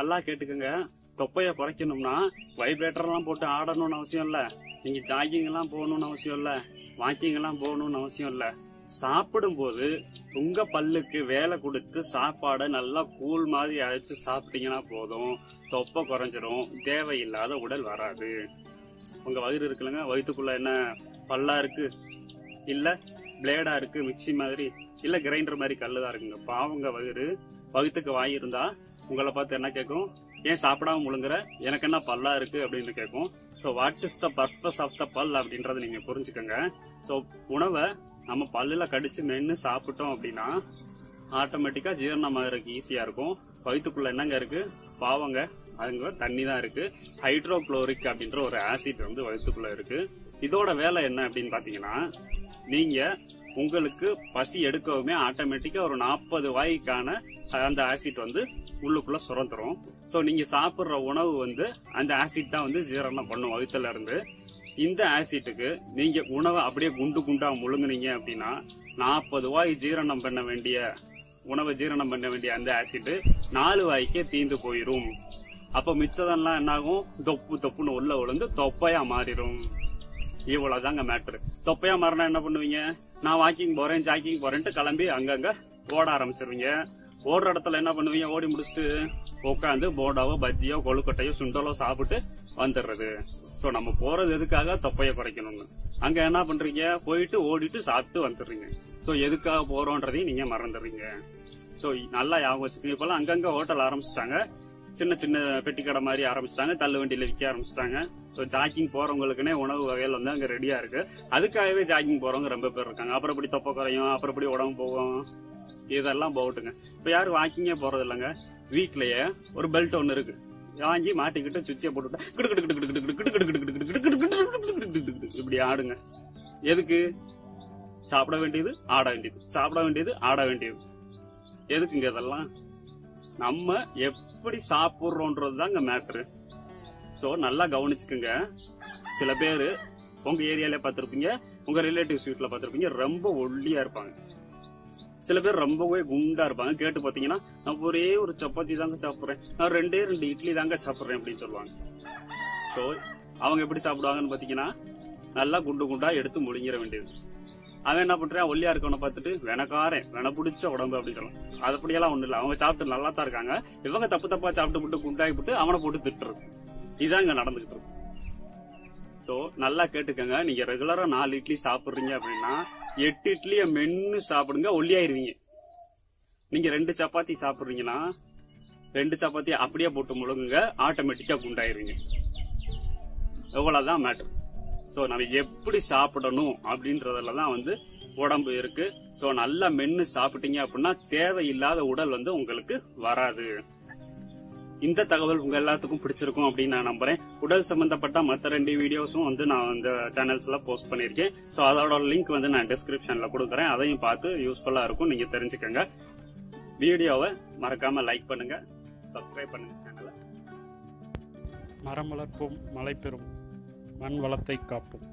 நல்லா கேட்டுக்கோங்க தொப்பைய குறைக்கணும்னா வைப்ரேட்டர் எல்லாம் போட்டு ஆடணும்னு அவசியம் இல்ல நீங்க ஜாகிங் எல்லாம் போகணும்னு அவசியம் இல்ல வாக்கிங் எல்லாம் போகணும்னு அவசியம் இல்ல சாப்பிடும்போது உங்க பல்லுக்கு வேலை கொடுத்து சாப்பாடை நல்லா கூழ் மாதிரி அழைச்சு சாப்பிட்டீங்கன்னா போதும் தொப்பை குறைஞ்சிரும் தேவையில்லாத உடல் வராது உங்க வயிறு இருக்குல்லங்க வயிற்றுக்குள்ள என்ன பல்லா இருக்கு இல்ல பிளேடா இருக்கு மிக்ஸி மாதிரி இல்ல கிரைண்டர் மாதிரி கல்லு தான் இருக்குங்க பாவங்க வயிறு வயிற்றுக்கு வாய் இருந்தா உங்களை பார்த்து என்ன கேட்கும் ஏன் சாப்பிடாம முழுங்குற எனக்கு என்ன பல்லா இருக்கு அப்படின்னு கேட்கும் so what is the purpose of the பல் அப்படின்றத நீங்க புரிஞ்சுக்கோங்க ஸோ உணவை நம்ம பல்லுல கடிச்சு மென்னு சாப்பிட்டோம் அப்படின்னா ஆட்டோமேட்டிக்கா ஜீரணம் ஆகிறதுக்கு ஈஸியா இருக்கும் வயிற்றுக்குள்ள என்னங்க இருக்கு பாவங்க அங்க தண்ணி தான் இருக்கு ஹைட்ரோகுளோரிக் அப்படின்ற ஒரு ஆசிட் வந்து வயிற்றுக்குள்ள இருக்கு இதோட வேலை என்ன அப்படின்னு பாத்தீங்கன்னா நீங்க உங்களுக்கு பசி எடுக்கவுமே ஆட்டோமேட்டிக்கா ஒரு நாற்பது வாய்க்கான அந்த ஆசிட் வந்து உள்ளுக்குள்ள சுரந்துரும் ஸோ நீங்க சாப்பிடுற உணவு வந்து அந்த ஆசிட் தான் வந்து ஜீரணம் பண்ணும் வயிற்றுல இருந்து இந்த ஆசிட்டுக்கு நீங்க உணவை அப்படியே குண்டு குண்டா முழுங்குனீங்க அப்படின்னா நாற்பது வாய் ஜீரணம் பண்ண வேண்டிய உணவை ஜீரணம் பண்ண வேண்டிய அந்த ஆசிட் நாலு வாய்க்கே தீந்து போயிரும் அப்ப மிச்சதெல்லாம் என்ன ஆகும் தொப்பு தொப்புன்னு உள்ள விழுந்து தொப்பையா மாறிடும் இவ்வளவுதாங்க மேட்ரு தொப்பையா மாறினா என்ன பண்ணுவீங்க நான் வாக்கிங் போறேன் ஜாக்கிங் போறேன்ட்டு கிளம்பி அங்கங்க ஓட ஆரம்பிச்சிருவீங்க ஓடுற இடத்துல என்ன பண்ணுவீங்க ஓடி முடிச்சுட்டு உட்காந்து போண்டாவோ பஜ்ஜியோ கொழுக்கட்டையோ சுண்டலோ சாப்பிட்டு வந்துடுறது சோ நம்ம போறது எதுக்காக தொப்பைய குறைக்கணும்னு அங்க என்ன பண்றீங்க போயிட்டு ஓடிட்டு சாப்பிட்டு வந்துடுறீங்க சோ எதுக்காக போறோன்றதையும் நீங்க மறந்துடுறீங்க சோ நல்லா ஞாபகம் வச்சுக்கோங்க இப்பெல்லாம் அங்கங்க ஹோட்டல் ஆரம்பிச்சிட்டாங்க சின்ன சின்ன பெட்டி கடை மாதிரி ஆரம்பிச்சிட்டாங்க தள்ளு வண்டியில விற்க ஆரம்பிச்சிட்டாங்க ஸோ ஜாக்கிங் போறவங்களுக்குனே உணவு வகைகள் வந்து அங்க ரெடியா இருக்கு அதுக்காகவே ஜாக்கிங் போறவங்க ரொம்ப பேர் இருக்காங்க அப்புறம் இப்படி தொப்பை குறையும் அப்புறம் இப்படி உடம்பு போகும் இதெல்லாம் போகட்டுங்க இப்ப யாரும் வாக்கிங்கே போறது இல்லைங்க வீட்லயே ஒரு பெல்ட் ஒன்னு இருக்கு வாங்கி மாட்டிக்கிட்டு சுவிட்சை போட்டுட்டு கிடு கிடு கிடு கிடு கிடு கிடு கிடு கிடு கிடு கிடு கிடு கிடு கிடு கிடு கிடு கிடு கிடு இப்படி ஆடுங்க எதுக்கு சாப்பிட வேண்டியது ஆட வேண்டியது சாப்பிட வேண்டியது ஆட வேண்டியது எதுக்குங்க இதெல்லாம் நம்ம எப்படி சாப்பிடுறோன்றது தாங்க மேட்ரு ஸோ நல்லா கவனிச்சுக்குங்க சில பேர் உங்க ஏரியால பார்த்திருப்பீங்க உங்க ரிலேட்டிவ்ஸ் வீட்ல பார்த்திருப்பீங்க ரொம்ப ஒல்லியா இருப்பாங்க சில பேர் ரொம்பவே குண்டா இருப்பாங்க கேட்டு பாத்தீங்கன்னா நான் ஒரே ஒரு சப்பாத்தி தாங்க சாப்பிடுறேன் நான் ரெண்டே ரெண்டு இட்லி தாங்க சாப்பிடுறேன் அப்படின்னு சொல்லுவாங்க ஸோ அவங்க எப்படி சாப்பிடுவாங்கன்னு பாத்தீங்கன்னா நல்லா குண்டு குண்டா எடுத்து முழுங்கிற வேண்டியது அவன் என்ன பண்றான் ஒல்லியா இருக்கவனை பார்த்துட்டு வெனக்காரன் வென பிடிச்ச உடம்பு அப்படின்னு சொல்லலாம் அது அப்படியெல்லாம் ஒண்ணு இல்ல அவங்க சாப்பிட்டு நல்லா தான் இருக்காங்க இவங்க தப்பு தப்பா சாப்பிட்டு விட்டு குண்டாகி விட்டு அவனை போட்டு திட்டுறது இதான் இங்க நடந்துகிட்டு இருக்கு ஸோ நல்லா கேட்டுக்கங்க நீங்க ரெகுலரா நாலு இட்லி சாப்பிடுறீங்க அப்படின்னா எட்டு இட்லிய மென்னு சாப்பிடுங்க ஒல்லியாயிருவீங்க நீங்க ரெண்டு சப்பாத்தி சாப்பிடுறீங்கன்னா ரெண்டு சப்பாத்தி அப்படியே போட்டு முழுங்குங்க ஆட்டோமேட்டிக்கா குண்டாயிருவீங்க எவ்வளவுதான் மேட்டர் ஸோ நம்ம எப்படி சாப்பிடணும் அப்படின்றதுல தான் வந்து உடம்பு இருக்கு ஸோ நல்லா மென்னு சாப்பிட்டீங்க அப்படின்னா தேவையில்லாத உடல் வந்து உங்களுக்கு வராது இந்த தகவல் உங்க எல்லாத்துக்கும் பிடிச்சிருக்கும் அப்படின்னு நான் நம்புறேன் உடல் சம்பந்தப்பட்ட மற்ற ரெண்டு வீடியோஸும் வந்து நான் இந்த சேனல்ஸ்ல போஸ்ட் பண்ணிருக்கேன் ஸோ அதோட லிங்க் வந்து நான் டிஸ்கிரிப்ஷன்ல கொடுக்குறேன் அதையும் பார்த்து யூஸ்ஃபுல்லா இருக்கும் நீங்க தெரிஞ்சுக்கங்க வீடியோவை மறக்காம லைக் பண்ணுங்க சப்ஸ்கிரைப் பண்ணுங்க சேனலை மரம் வளர்ப்போம் மழை பெறும் மண் வளத்தை காப்போம்